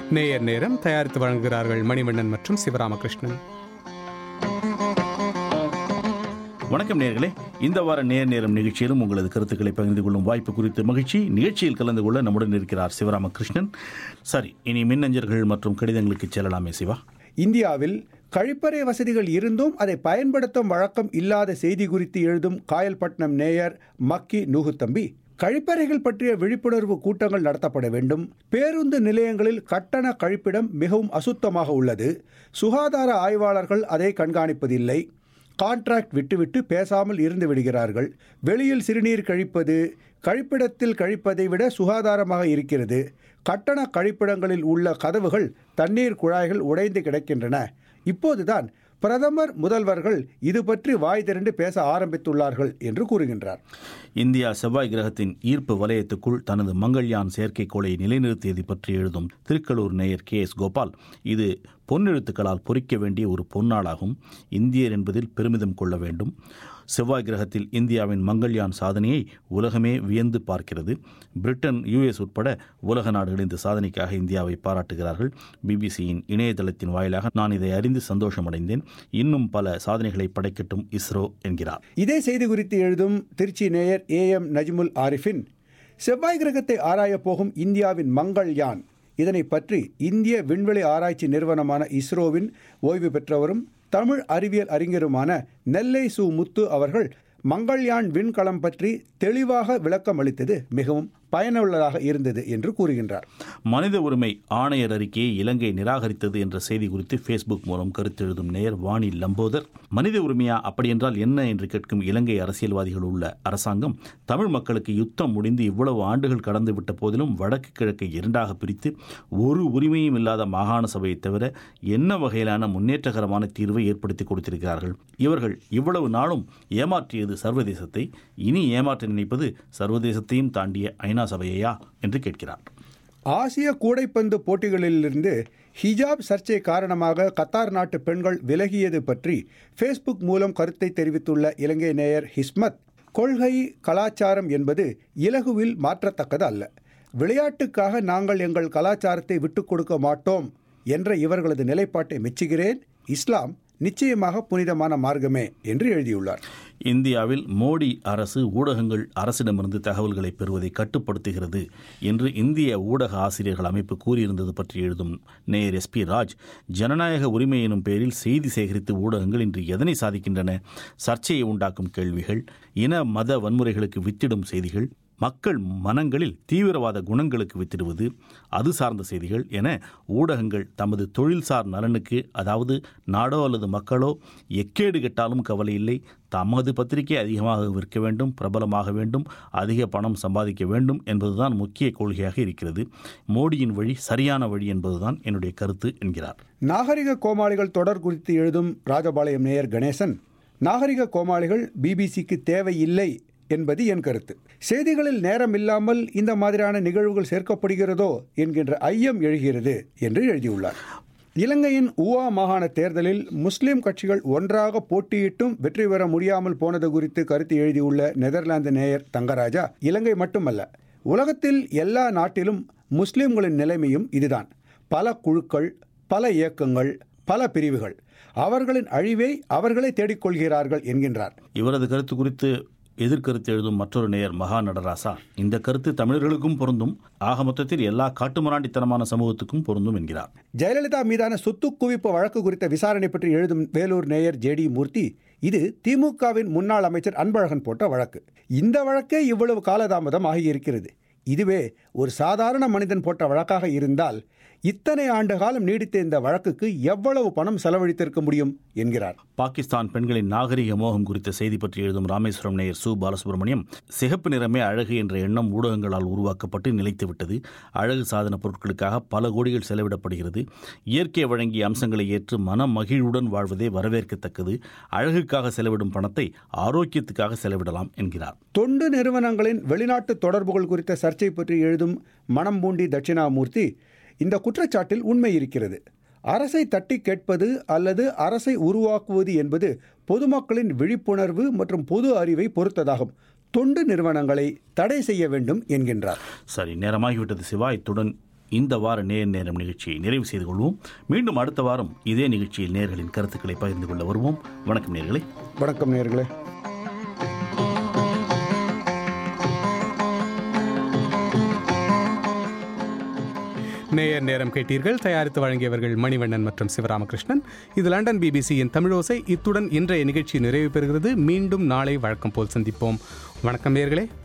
நேயர் நேரம் தயாரித்து வழங்குகிறார்கள் மணிவண்ணன் மற்றும் சிவராமகிருஷ்ணன் வணக்கம் நேர்களே இந்த வார நேர் நேரம் நிகழ்ச்சியிலும் உங்களது கருத்துக்களை பகிர்ந்து கொள்ளும் வாய்ப்பு குறித்து மகிழ்ச்சி நிகழ்ச்சியில் கலந்து கொள்ள நம்முடன் இருக்கிறார் சிவராமகிருஷ்ணன் சரி இனி மின்னஞ்சல்கள் மற்றும் கடிதங்களுக்கு செல்லலாமே சிவா இந்தியாவில் கழிப்பறை வசதிகள் இருந்தும் அதை பயன்படுத்தும் வழக்கம் இல்லாத செய்தி குறித்து எழுதும் காயல்பட்டினம் நேயர் மக்கி நூகுத்தம்பி கழிப்பறைகள் பற்றிய விழிப்புணர்வு கூட்டங்கள் நடத்தப்பட வேண்டும் பேருந்து நிலையங்களில் கட்டண கழிப்பிடம் மிகவும் அசுத்தமாக உள்ளது சுகாதார ஆய்வாளர்கள் அதை கண்காணிப்பதில்லை கான்ட்ராக்ட் விட்டுவிட்டு பேசாமல் இருந்து விடுகிறார்கள் வெளியில் சிறுநீர் கழிப்பது கழிப்பிடத்தில் கழிப்பதை விட சுகாதாரமாக இருக்கிறது கட்டண கழிப்பிடங்களில் உள்ள கதவுகள் தண்ணீர் குழாய்கள் உடைந்து கிடக்கின்றன இப்போதுதான் பிரதமர் முதல்வர்கள் இது பற்றி வாய் திரண்டு பேச ஆரம்பித்துள்ளார்கள் என்று கூறுகின்றார் இந்தியா செவ்வாய் கிரகத்தின் ஈர்ப்பு வலயத்துக்குள் தனது மங்கள்யான் செயற்கைக்கோளை நிலைநிறுத்தியது பற்றி எழுதும் திருக்கலூர் நேயர் கே எஸ் கோபால் இது பொன்னெழுத்துக்களால் பொறிக்க வேண்டிய ஒரு பொன்னாளாகும் இந்தியர் என்பதில் பெருமிதம் கொள்ள வேண்டும் செவ்வாய் கிரகத்தில் இந்தியாவின் மங்கள்யான் சாதனையை உலகமே வியந்து பார்க்கிறது பிரிட்டன் யுஎஸ் உட்பட உலக நாடுகள் இந்த சாதனைக்காக இந்தியாவை பாராட்டுகிறார்கள் பிபிசியின் இணையதளத்தின் வாயிலாக நான் இதை அறிந்து சந்தோஷமடைந்தேன் இன்னும் பல சாதனைகளை படைக்கட்டும் இஸ்ரோ என்கிறார் இதே செய்தி குறித்து எழுதும் திருச்சி நேயர் ஏ எம் நஜ்முல் ஆரிஃபின் செவ்வாய் கிரகத்தை ஆராயப் போகும் இந்தியாவின் மங்கள்யான் இதனை பற்றி இந்திய விண்வெளி ஆராய்ச்சி நிறுவனமான இஸ்ரோவின் ஓய்வு பெற்றவரும் தமிழ் அறிவியல் அறிஞருமான நெல்லை சு முத்து அவர்கள் மங்கள்யான் விண்கலம் பற்றி தெளிவாக விளக்கம் அளித்தது மிகவும் பயனுள்ளதாக இருந்தது என்று கூறுகின்றார் மனித உரிமை ஆணையர் அறிக்கையை இலங்கை நிராகரித்தது என்ற செய்தி குறித்து ஃபேஸ்புக் மூலம் கருத்து எழுதும் நேயர் வாணி லம்போதர் மனித உரிமையா அப்படியென்றால் என்ன என்று கேட்கும் இலங்கை அரசியல்வாதிகள் உள்ள அரசாங்கம் தமிழ் மக்களுக்கு யுத்தம் முடிந்து இவ்வளவு ஆண்டுகள் கடந்து விட்ட போதிலும் வடக்கு கிழக்கை இரண்டாக பிரித்து ஒரு உரிமையும் இல்லாத மாகாண சபையை தவிர என்ன வகையிலான முன்னேற்றகரமான தீர்வை ஏற்படுத்தி கொடுத்திருக்கிறார்கள் இவர்கள் இவ்வளவு நாளும் ஏமாற்றியது சர்வதேசத்தை இனி ஏமாற்ற நினைப்பது சர்வதேசத்தையும் தாண்டிய ஐநா சபையா என்று கேட்கிறார் ஆசிய கூடைப்பந்து போட்டிகளிலிருந்து ஹிஜாப் சர்ச்சை காரணமாக கத்தார் நாட்டு பெண்கள் விலகியது பற்றி ஃபேஸ்புக் மூலம் கருத்தை தெரிவித்துள்ள இலங்கை நேயர் ஹிஸ்மத் கொள்கை கலாச்சாரம் என்பது இலகுவில் மாற்றத்தக்கது அல்ல விளையாட்டுக்காக நாங்கள் எங்கள் கலாச்சாரத்தை விட்டுக் கொடுக்க மாட்டோம் என்ற இவர்களது நிலைப்பாட்டை மெச்சுகிறேன் இஸ்லாம் நிச்சயமாக புனிதமான மார்க்கமே என்று எழுதியுள்ளார் இந்தியாவில் மோடி அரசு ஊடகங்கள் அரசிடமிருந்து தகவல்களை பெறுவதை கட்டுப்படுத்துகிறது என்று இந்திய ஊடக ஆசிரியர்கள் அமைப்பு கூறியிருந்தது பற்றி எழுதும் நேயர் எஸ் பி ராஜ் ஜனநாயக உரிமை எனும் பெயரில் செய்தி சேகரித்து ஊடகங்கள் இன்று எதனை சாதிக்கின்றன சர்ச்சையை உண்டாக்கும் கேள்விகள் இன மத வன்முறைகளுக்கு வித்திடும் செய்திகள் மக்கள் மனங்களில் தீவிரவாத குணங்களுக்கு வித்திடுவது அது சார்ந்த செய்திகள் என ஊடகங்கள் தமது தொழில்சார் நலனுக்கு அதாவது நாடோ அல்லது மக்களோ எக்கேடு கெட்டாலும் கவலை இல்லை தமது பத்திரிகை அதிகமாக விற்க வேண்டும் பிரபலமாக வேண்டும் அதிக பணம் சம்பாதிக்க வேண்டும் என்பதுதான் முக்கிய கொள்கையாக இருக்கிறது மோடியின் வழி சரியான வழி என்பதுதான் என்னுடைய கருத்து என்கிறார் நாகரிக கோமாளிகள் தொடர் குறித்து எழுதும் ராஜபாளையம் நேயர் கணேசன் நாகரிக கோமாளிகள் பிபிசிக்கு தேவையில்லை என்பது என் கருத்து செய்திகளில் நேரம் இல்லாமல் இந்த மாதிரியான நிகழ்வுகள் சேர்க்கப்படுகிறதோ என்கின்ற ஐயம் எழுகிறது என்று எழுதியுள்ளார் இலங்கையின் ஊவா மாகாண தேர்தலில் முஸ்லிம் கட்சிகள் ஒன்றாக போட்டியிட்டும் வெற்றி பெற முடியாமல் போனது குறித்து கருத்து எழுதியுள்ள நெதர்லாந்து நேயர் தங்கராஜா இலங்கை மட்டுமல்ல உலகத்தில் எல்லா நாட்டிலும் முஸ்லிம்களின் நிலைமையும் இதுதான் பல குழுக்கள் பல இயக்கங்கள் பல பிரிவுகள் அவர்களின் அழிவை அவர்களே தேடிக்கொள்கிறார்கள் என்கின்றார் இவரது கருத்து குறித்து எதிர்கருத்து எழுதும் மற்றொரு நேயர் மகா நடராசா இந்த கருத்து தமிழர்களுக்கும் பொருந்தும் ஆக மொத்தத்தில் எல்லா காட்டுமிராண்டித்தனமான சமூகத்துக்கும் பொருந்தும் என்கிறார் ஜெயலலிதா மீதான சொத்து குவிப்பு வழக்கு குறித்த விசாரணை பற்றி எழுதும் வேலூர் நேயர் ஜே டி மூர்த்தி இது திமுகவின் முன்னாள் அமைச்சர் அன்பழகன் போட்ட வழக்கு இந்த வழக்கே இவ்வளவு காலதாமதம் ஆகியிருக்கிறது இதுவே ஒரு சாதாரண மனிதன் போட்ட வழக்காக இருந்தால் இத்தனை ஆண்டு காலம் நீடித்த இந்த வழக்குக்கு எவ்வளவு பணம் செலவழித்திருக்க முடியும் என்கிறார் பாகிஸ்தான் பெண்களின் நாகரிக மோகம் குறித்த செய்தி பற்றி எழுதும் ராமேஸ்வரம் நேயர் சு பாலசுப்ரமணியம் சிகப்பு நிறமே அழகு என்ற எண்ணம் ஊடகங்களால் உருவாக்கப்பட்டு நிலைத்துவிட்டது அழகு சாதன பொருட்களுக்காக பல கோடிகள் செலவிடப்படுகிறது இயற்கை வழங்கிய அம்சங்களை ஏற்று மன மகிழ்வுடன் வாழ்வதே வரவேற்கத்தக்கது அழகுக்காக செலவிடும் பணத்தை ஆரோக்கியத்துக்காக செலவிடலாம் என்கிறார் தொண்டு நிறுவனங்களின் வெளிநாட்டு தொடர்புகள் குறித்த சர்ச்சை பற்றி எழுதும் மணம்பூண்டி தட்சிணாமூர்த்தி இந்த குற்றச்சாட்டில் உண்மை இருக்கிறது அரசை தட்டி கேட்பது அல்லது அரசை உருவாக்குவது என்பது பொதுமக்களின் விழிப்புணர்வு மற்றும் பொது அறிவை பொறுத்ததாகும் தொண்டு நிறுவனங்களை தடை செய்ய வேண்டும் என்கின்றார் சரி நேரமாகிவிட்டது சிவா இத்துடன் இந்த வார நேர் நேரம் நிகழ்ச்சியை நிறைவு செய்து கொள்வோம் மீண்டும் அடுத்த வாரம் இதே நிகழ்ச்சியில் நேர்களின் கருத்துக்களை பகிர்ந்து கொள்ள வருவோம் வணக்கம் நேர்களே வணக்கம் நேர்களே நேயர் நேரம் கேட்டீர்கள் தயாரித்து வழங்கியவர்கள் மணிவண்ணன் மற்றும் சிவராமகிருஷ்ணன் இது லண்டன் பிபிசியின் தமிழோசை இத்துடன் இன்றைய நிகழ்ச்சி நிறைவு பெறுகிறது மீண்டும் நாளை வழக்கம் போல் சந்திப்போம் வணக்கம் நேயர்களே